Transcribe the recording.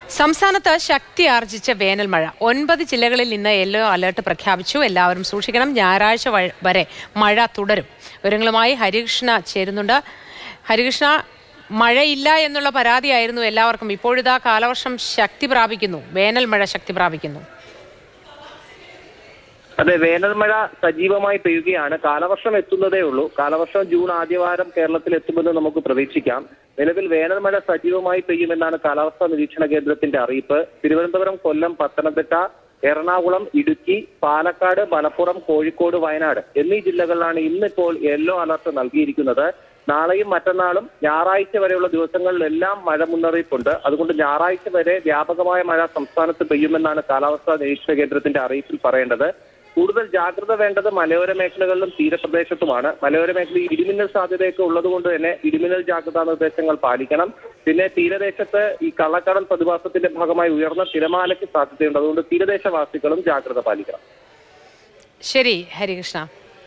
സംസ്ഥാനത്ത് ശക്തി ആർജിച്ച വേനൽ മഴ ഒൻപത് ജില്ലകളിൽ ഇന്ന് യെല്ലോ അലർട്ട് പ്രഖ്യാപിച്ചു എല്ലാവരും സൂക്ഷിക്കണം ഞായറാഴ്ച വ- വരെ മഴ തുടരും വിവരങ്ങളുമായി ഹരികൃഷ്ണ ചേരുന്നുണ്ട് ഹരികൃഷ്ണ മഴയില്ല എന്നുള്ള പരാതിയായിരുന്നു എല്ലാവർക്കും ഇപ്പോഴിതാ കാലവർഷം ശക്തി പ്രാപിക്കുന്നു വേനൽ മഴ ശക്തി പ്രാപിക്കുന്നു അതെ വേനൽ മഴ സജീവമായി പെയ്യുകയാണ് കാലവർഷം എത്തുന്നതേ ഉള്ളൂ കാലവർഷം ജൂൺ ആദ്യവാരം കേരളത്തിൽ എത്തുമെന്ന് നമുക്ക് പ്രതീക്ഷിക്കാം നിലവിൽ വേനൽ മഴ സജീവമായി പെയ്യുമെന്നാണ് കാലാവസ്ഥാ നിരീക്ഷണ കേന്ദ്രത്തിന്റെ അറിയിപ്പ് തിരുവനന്തപുരം കൊല്ലം പത്തനംതിട്ട എറണാകുളം ഇടുക്കി പാലക്കാട് മലപ്പുറം കോഴിക്കോട് വയനാട് എന്നീ ജില്ലകളിലാണ് ഇന്നിപ്പോൾ യെല്ലോ അലർട്ട് നൽകിയിരിക്കുന്നത് നാളെയും മറ്റന്നാളും ഞായറാഴ്ച വരെയുള്ള ദിവസങ്ങളിലെല്ലാം മഴ മുന്നറിയിപ്പുണ്ട് അതുകൊണ്ട് ഞായറാഴ്ച വരെ വ്യാപകമായ മഴ സംസ്ഥാനത്ത് പെയ്യുമെന്നാണ് കാലാവസ്ഥാ നിരീക്ഷണ കേന്ദ്രത്തിന്റെ അറിയിപ്പിൽ പറയേണ്ടത് കൂടുതൽ ജാഗ്രത വേണ്ടത് മലയോര മേഖലകളിലും തീരപ്രദേശത്തുമാണ് മലയോര മേഖലയിൽ ഇടിമിന്നൽ സാധ്യതയൊക്കെ ഉള്ളതുകൊണ്ട് തന്നെ ഇടിമിന്നൽ ജാഗ്രതാ നിർദ്ദേശങ്ങൾ പാലിക്കണം പിന്നെ തീരദേശത്ത് ഈ കള്ളക്കടൽ പ്രതിഭാസത്തിന്റെ ഭാഗമായി ഉയർന്ന തിരമാലയ്ക്ക് സാധ്യതയുണ്ട് അതുകൊണ്ട് തീരദേശവാസികളും ജാഗ്രത പാലിക്കണം ശരി ഹരികൃഷ്ണ